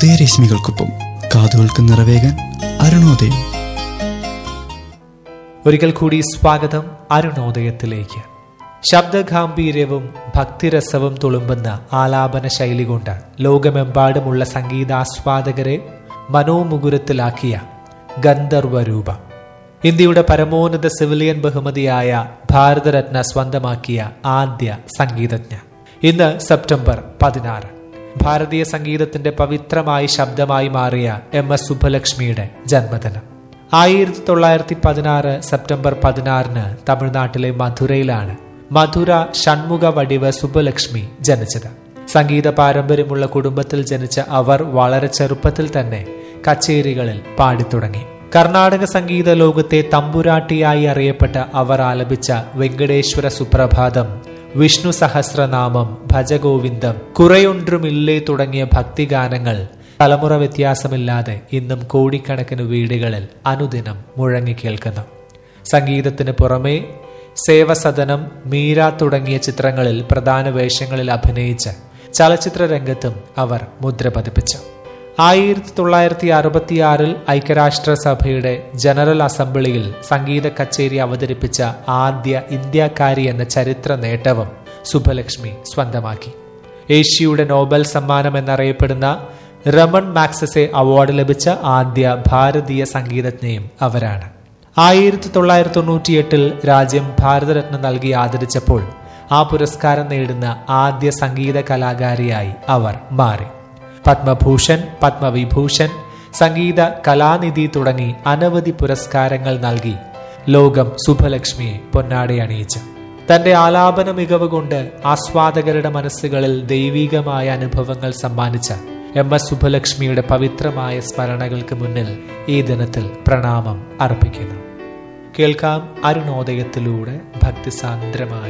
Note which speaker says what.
Speaker 1: ഉദയരശ്മികൾക്കൊപ്പം കാതുകൾക്ക് നിറവേകാൻ അരുണോദയം
Speaker 2: ഒരിക്കൽ കൂടി സ്വാഗതം അരുണോദയത്തിലേക്ക് ശബ്ദഗാംഭീര്യവും ഭക്തിരസവും തുളുമ്പുന്ന ആലാപന ശൈലി കൊണ്ട് ലോകമെമ്പാടുമുള്ള സംഗീതാസ്വാദകരെ മനോമുകുരത്തിലാക്കിയ ഗന്ധർവരൂപ ഇന്ത്യയുടെ പരമോന്നത സിവിലിയൻ ബഹുമതിയായ ഭാരതരത്ന സ്വന്തമാക്കിയ ആദ്യ സംഗീതജ്ഞ ഇന്ന് സെപ്റ്റംബർ പതിനാറ് ഭാരതീയ സംഗീതത്തിന്റെ പവിത്രമായ ശബ്ദമായി മാറിയ എം എസ് സുബ്ബലക്ഷ്മിയുടെ ജന്മദിനം ആയിരത്തി തൊള്ളായിരത്തി പതിനാറ് സെപ്റ്റംബർ പതിനാറിന് തമിഴ്നാട്ടിലെ മധുരയിലാണ് മധുര ഷൺമുഖ വടിവ് സുബ്ബലക്ഷ്മി ജനിച്ചത് സംഗീത പാരമ്പര്യമുള്ള കുടുംബത്തിൽ ജനിച്ച അവർ വളരെ ചെറുപ്പത്തിൽ തന്നെ കച്ചേരികളിൽ പാടിത്തുടങ്ങി കർണാടക സംഗീത ലോകത്തെ തമ്പുരാട്ടിയായി അറിയപ്പെട്ട അവർ ആലപിച്ച വെങ്കടേശ്വര സുപ്രഭാതം വിഷ്ണു സഹസ്രനാമം ഭജഗോവിന്ദം കുറയൊன்றுമില്ലേ തുടങ്ങിയ ഭക്തിഗാനങ്ങൾ തലമുറ വ്യത്യാസമില്ലാതെ ഇന്നും കോടിക്കണക്കിന് വീടുകളിൽ അനുദിനം മുഴങ്ങി കേൾക്കുന്നു സംഗീതത്തിന് പുറമെ സേവസദനം മീര തുടങ്ങിയ ചിത്രങ്ങളിൽ പ്രധാന വേഷങ്ങളിൽ അഭിനയിച്ച് ചലച്ചിത്ര രംഗത്തും അവർ മുദ്ര പതിപ്പിച്ചു ആയിരത്തി തൊള്ളായിരത്തി അറുപത്തിയാറിൽ ഐക്യരാഷ്ട്രസഭയുടെ ജനറൽ അസംബ്ലിയിൽ സംഗീത കച്ചേരി അവതരിപ്പിച്ച ആദ്യ ഇന്ത്യക്കാരി എന്ന ചരിത്ര നേട്ടവും സുഭലക്ഷ്മി സ്വന്തമാക്കി ഏഷ്യയുടെ നോബൽ സമ്മാനം എന്നറിയപ്പെടുന്ന രമൺ മാക്സസെ അവാർഡ് ലഭിച്ച ആദ്യ ഭാരതീയ സംഗീതജ്ഞയും അവരാണ് ആയിരത്തി തൊള്ളായിരത്തി തൊണ്ണൂറ്റിയെട്ടിൽ രാജ്യം ഭാരതരത്ന നൽകി ആദരിച്ചപ്പോൾ ആ പുരസ്കാരം നേടുന്ന ആദ്യ സംഗീത കലാകാരിയായി അവർ മാറി പത്മഭൂഷൺ പത്മവിഭൂഷൺ സംഗീത കലാനിധി തുടങ്ങി അനവധി പുരസ്കാരങ്ങൾ നൽകി ലോകം സുഭലക്ഷ്മിയെ പൊന്നാടി അണിയിച്ചു തന്റെ ആലാപന മികവ് കൊണ്ട് ആസ്വാദകരുടെ മനസ്സുകളിൽ ദൈവികമായ അനുഭവങ്ങൾ സമ്മാനിച്ച എം എസ് സുഭലക്ഷ്മിയുടെ പവിത്രമായ സ്മരണകൾക്ക് മുന്നിൽ ഈ ദിനത്തിൽ പ്രണാമം അർപ്പിക്കുന്നു കേൾക്കാം അരുണോദയത്തിലൂടെ ഭക്തിസാന്ദ്രമായ